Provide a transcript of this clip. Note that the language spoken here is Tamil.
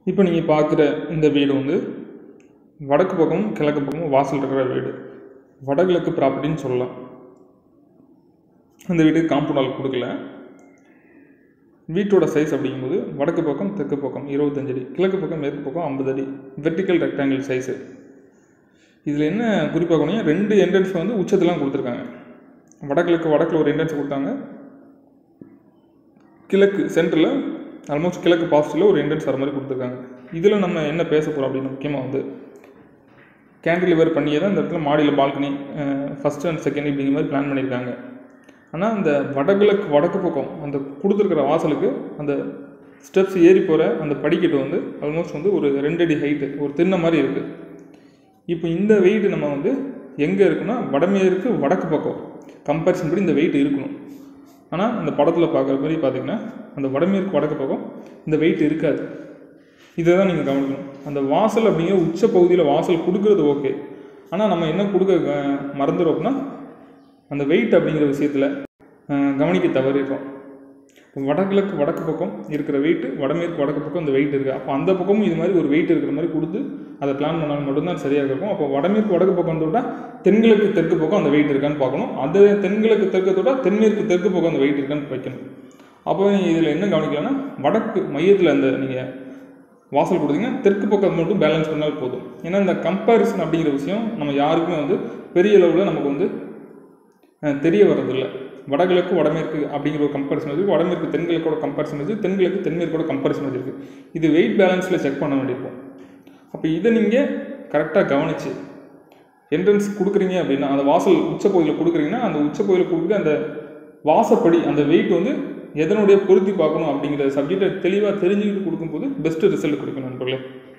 இப்போ நீங்கள் பார்க்குற இந்த வீடு வந்து வடக்கு பக்கமும் கிழக்கு பக்கமும் வாசல் இருக்கிற வீடு வடகிழக்கு ப்ராப்பர்ட்டின்னு சொல்லலாம் அந்த வீட்டுக்கு காம்பவுண்ட் வால் கொடுக்கல வீட்டோட சைஸ் அப்படிங்கும்போது வடக்கு பக்கம் தெற்கு பக்கம் இருபத்தஞ்சு அடி கிழக்கு பக்கம் மேற்கு பக்கம் ஐம்பது அடி வெர்டிக்கல் ரெக்டாங்கிள் சைஸு இதில் என்ன குறிப்பாக ரெண்டு என்ட்ரன்ஸ் வந்து உச்சத்தெல்லாம் கொடுத்துருக்காங்க வடகிழக்கு வடக்கில் ஒரு என்ட்ரன்ஸ் கொடுத்தாங்க கிழக்கு சென்டரில் ஆல்மோஸ்ட் கிழக்கு பாசிட்டிவில் ஒரு என்ட்ரன்ஸ் வர மாதிரி கொடுத்துருக்காங்க இதில் நம்ம என்ன பேச போகிறோம் அப்படின்னு முக்கியமாக வந்து கேண்டிலிவர் பண்ணியே தான் இந்த இடத்துல மாடியில் பால்கனி ஃபஸ்ட் அண்ட் செகண்ட் இப்படிங்கிற மாதிரி பிளான் பண்ணியிருக்காங்க ஆனால் அந்த வடகிழக்கு வடக்கு பக்கம் அந்த கொடுத்துருக்கிற வாசலுக்கு அந்த ஸ்டெப்ஸ் ஏறி போகிற அந்த படிக்கட்டு வந்து ஆல்மோஸ்ட் வந்து ஒரு ரெண்டு அடி ஹைட்டு ஒரு திண்ணை மாதிரி இருக்குது இப்போ இந்த வெயிட் நம்ம வந்து எங்கே இருக்குன்னா வடமேற்கு வடக்கு பக்கம் கம்பேரிசன் படி இந்த வெயிட் இருக்கணும் ஆனால் அந்த படத்தில் பார்க்குற மாதிரி பார்த்தீங்கன்னா அந்த வடமேற்கு வடக்கு பக்கம் இந்த வெயிட் இருக்காது இதை தான் நீங்கள் கவனிக்கணும் அந்த வாசல் அப்படிங்கிற உச்ச பகுதியில் வாசல் கொடுக்கறது ஓகே ஆனால் நம்ம என்ன கொடுக்க அஹ், மறந்துடும் அப்படின்னா அந்த வெயிட் அப்படிங்கிற விஷயத்தில் கவனிக்க தவறிடுறோம் இப்போ வடகிழக்கு வடக்கு பக்கம் இருக்கிற வெயிட்டு வடமேற்கு வடக்கு பக்கம் இந்த வெயிட் இருக்குது அப்போ அந்த பக்கமும் இது மாதிரி ஒரு வெயிட் இருக்கிற மாதிரி கொடுத்து அதை பிளான் பண்ணால் மட்டும்தான் சரியாக இருக்கும் அப்போ வடமேற்கு வடக்கு பக்கம் தொட்டா தென்கிழக்கு தெற்கு பக்கம் அந்த வெயிட் இருக்கான்னு பார்க்கணும் அது தென்கிழக்கு தெற்கு தொட்டா தென்மேற்கு தெற்கு பக்கம் அந்த வெயிட் இருக்கான்னு வைக்கணும் அப்போ இதில் என்ன கவனிக்கலாம்னா வடக்கு மையத்தில் அந்த நீங்கள் வாசல் கொடுத்தீங்கன்னா தெற்கு பக்கம் மட்டும் பேலன்ஸ் பண்ணால் போதும் ஏன்னா இந்த கம்பேரிசன் அப்படிங்கிற விஷயம் நம்ம யாருக்குமே வந்து பெரிய அளவில் நமக்கு வந்து அஹ், தெரிய வர்றதில்லை வடகிழக்கு வடமேற்கு அப்படிங்கிற ஒரு கம்பேரிசன் இருக்குது வடமேற்கு தென்கிழக்கோட கம்பேரிசன் இருக்குது தென்கிழக்கு தென்மேற்கோட கம்பேரிசன் இருக்குது இது வெயிட் பேலன்ஸில் செக் பண்ண வேண்டியிருக்கும் அப்போ இதை நீங்கள் கரெக்டாக கவனிச்சு என்ட்ரன்ஸ் கொடுக்குறீங்க அப்படின்னா அந்த வாசல் உச்ச பகுதியில் கொடுக்குறீங்கன்னா அந்த உச்ச பகுதியில் கொடுக்குற அந்த வாசப்படி அந்த வெயிட் வந்து எதனுடைய பொருத்தி பார்க்கணும் அப்படிங்கிற சப்ஜெக்டை தெளிவாக தெரிஞ்சுக்கிட்டு கொடுக்கும்போது பெஸ்ட்டு ரிசல்ட் கொடுக்கும் நண்பர்களே